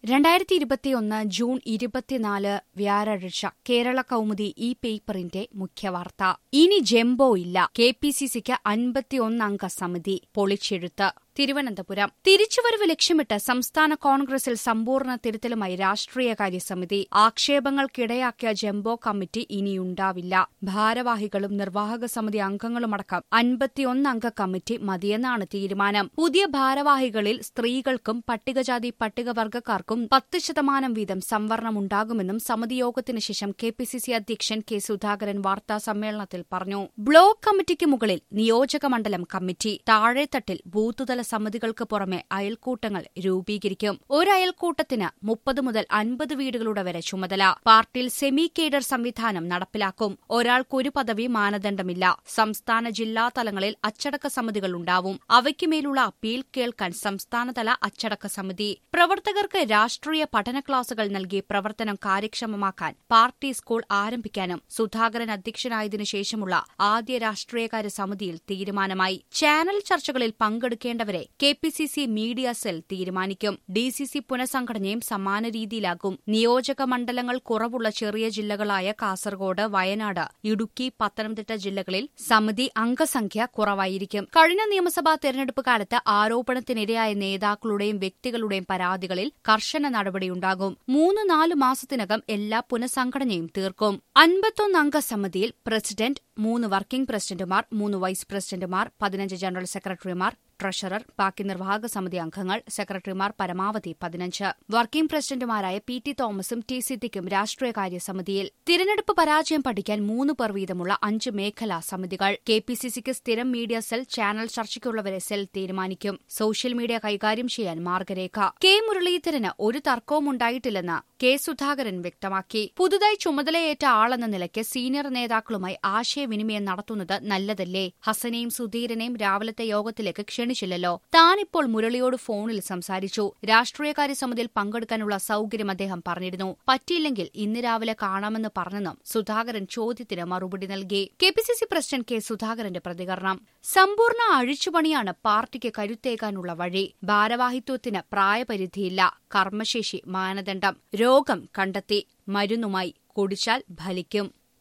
രണ്ടായിരത്തി ഇരുപത്തിയൊന്ന് ജൂൺ ഇരുപത്തിനാല് വ്യാഴാഴ്ച കേരള കൗമുദി ഈ പേപ്പറിന്റെ മുഖ്യവാർത്ത ഇനി ജംബോ ഇല്ല കെ പി സി സിക്ക് അൻപത്തിയൊന്നംഗ സമിതി പൊളിച്ചെഴുത്ത് തിരുവനന്തപുരം തിരിച്ചുവരവ് ലക്ഷ്യമിട്ട് സംസ്ഥാന കോൺഗ്രസിൽ സമ്പൂർണ്ണ തിരുത്തലുമായി രാഷ്ട്രീയകാര്യ സമിതി ആക്ഷേപങ്ങൾക്കിടയാക്കിയ ജംബോ കമ്മിറ്റി ഇനിയുണ്ടാവില്ല ഭാരവാഹികളും നിർവാഹക സമിതി അംഗങ്ങളുമടക്കം അൻപത്തിയൊന്നംഗ കമ്മിറ്റി മതിയെന്നാണ് തീരുമാനം പുതിയ ഭാരവാഹികളിൽ സ്ത്രീകൾക്കും പട്ടികജാതി പട്ടികവർഗക്കാർക്കും പത്ത് ശതമാനം വീതം സംവരണമുണ്ടാകുമെന്നും സമിതി യോഗത്തിന് ശേഷം കെ പി സി സി അധ്യക്ഷൻ കെ സുധാകരൻ വാർത്താ സമ്മേളനത്തിൽ പറഞ്ഞു ബ്ലോക്ക് കമ്മിറ്റിക്ക് മുകളിൽ നിയോജക മണ്ഡലം കമ്മിറ്റി താഴെത്തട്ടിൽ ബൂത്തുതല സമിതികൾക്ക് പുറമെ അയൽക്കൂട്ടങ്ങൾ രൂപീകരിക്കും ഒരു അയൽക്കൂട്ടത്തിന് മുപ്പത് മുതൽ അൻപത് വീടുകളുടെ വരെ ചുമതല പാർട്ടിയിൽ സെമി കേഡർ സംവിധാനം നടപ്പിലാക്കും ഒരാൾക്കൊരു പദവി മാനദണ്ഡമില്ല സംസ്ഥാന ജില്ലാ തലങ്ങളിൽ അച്ചടക്ക സമിതികൾ ഉണ്ടാവും അവയ്ക്കുമേലുള്ള അപ്പീൽ കേൾക്കാൻ സംസ്ഥാനതല അച്ചടക്ക സമിതി പ്രവർത്തകർക്ക് രാഷ്ട്രീയ പഠന ക്ലാസുകൾ നൽകി പ്രവർത്തനം കാര്യക്ഷമമാക്കാൻ പാർട്ടി സ്കൂൾ ആരംഭിക്കാനും സുധാകരൻ അധ്യക്ഷനായതിനു ശേഷമുള്ള ആദ്യ രാഷ്ട്രീയകാര്യ സമിതിയിൽ തീരുമാനമായി ചാനൽ ചർച്ചകളിൽ പങ്കെടുക്കേണ്ടവരെ K P C C media cell തീരുമാനിക്കും ഡി സി സി പുനഃസംഘടനയും സമാന രീതിയിലാകും നിയോജക മണ്ഡലങ്ങൾ കുറവുള്ള ചെറിയ ജില്ലകളായ കാസർഗോഡ് വയനാട് ഇടുക്കി പത്തനംതിട്ട ജില്ലകളിൽ സമിതി അംഗസംഖ്യ കുറവായിരിക്കും കഴിഞ്ഞ നിയമസഭാ തെരഞ്ഞെടുപ്പ് കാലത്ത് ആരോപണത്തിനിരയായ നേതാക്കളുടെയും വ്യക്തികളുടെയും പരാതികളിൽ കർശന നടപടിയുണ്ടാകും മൂന്ന് നാല് മാസത്തിനകം എല്ലാ പുനഃസംഘടനയും തീർക്കും അൻപത്തൊന്നംഗ സമിതിയിൽ പ്രസിഡന്റ് മൂന്ന് വർക്കിംഗ് പ്രസിഡന്റുമാർ മൂന്ന് വൈസ് പ്രസിഡന്റുമാർ പതിനഞ്ച് ജനറൽ സെക്രട്ടറിമാർ ട്രഷറർ ബാക്കി നിർവാഹക സമിതി അംഗങ്ങൾ സെക്രട്ടറിമാർ പരമാവധി പതിനഞ്ച് വർക്കിംഗ് പ്രസിഡന്റുമാരായ പി ടി തോമസും ടി സിദ്ദിഖും രാഷ്ട്രീയകാര്യ സമിതിയിൽ തിരഞ്ഞെടുപ്പ് പരാജയം പഠിക്കാൻ മൂന്ന് പേർ വീതമുള്ള അഞ്ച് മേഖലാ സമിതികൾ കെ പി സി സിക്ക് സ്ഥിരം മീഡിയ സെൽ ചാനൽ ചർച്ചയ്ക്കുള്ളവരെ സെൽ തീരുമാനിക്കും സോഷ്യൽ മീഡിയ കൈകാര്യം ചെയ്യാൻ മാർഗരേഖ കെ മുരളീധരന് ഒരു തർക്കവും ഉണ്ടായിട്ടില്ലെന്ന് കെ സുധാകരൻ വ്യക്തമാക്കി പുതുതായി ചുമതലയേറ്റ ആളെന്ന നിലയ്ക്ക് സീനിയർ നേതാക്കളുമായി ആശയവിനിമയം നടത്തുന്നത് നല്ലതല്ലേ ഹസനെയും സുധീരനെയും രാവിലത്തെ യോഗത്തിലേക്ക് ക്ഷണിച്ചില്ലല്ലോ താനിപ്പോൾ മുരളിയോട് ഫോണിൽ സംസാരിച്ചു രാഷ്ട്രീയകാര്യ സമിതിയിൽ പങ്കെടുക്കാനുള്ള സൌകര്യം അദ്ദേഹം പറഞ്ഞിരുന്നു പറ്റിയില്ലെങ്കിൽ ഇന്ന് രാവിലെ കാണാമെന്ന് പറഞ്ഞെന്നും സുധാകരൻ ചോദ്യത്തിന് മറുപടി നൽകി K P C C president K സുധാകരന്റെ പ്രതികരണം സമ്പൂർണ്ണ അഴിച്ചുപണിയാണ് പാർട്ടിക്ക് കരുത്തേകാനുള്ള വഴി ഭാരവാഹിത്വത്തിന് പ്രായപരിധിയില്ല കർമ്മശേഷി മാനദണ്ഡം രോഗം കണ്ടെത്തി മരുന്നുമായി കുടിച്ചാൽ ഫലിക്കും